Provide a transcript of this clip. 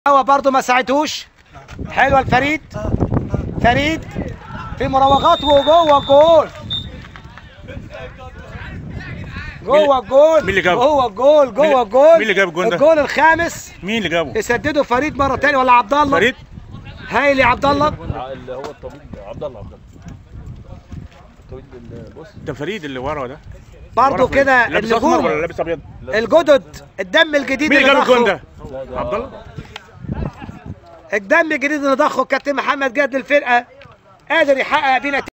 هو برضه ما ساعدهوش حلوه الفريد فريد في مراوغات وجوه الجول جوه الجول مين اللي جابه؟ جوه الجول جوه مين- الجول مين اللي جاب الجول ده؟ الجول الخامس مين اللي جابه؟ يسدده فريد مره تانية ولا عبد الله فريد هايل يا عبد الله اللي هو الطويل عبد الله عبد الله الطويل ال- بص ده فريد اللي ورا ده برضه ورا فريد. كده لابس اسمر ولا النجوم لابس ابيض؟ الجدد الدم الجديد مين اللي جاب ضخه- الجون ده؟ لا ده عبد الله الدم الجديد اللي ضخه كابتن محمد جاد للفرقه قادر يحقق بينا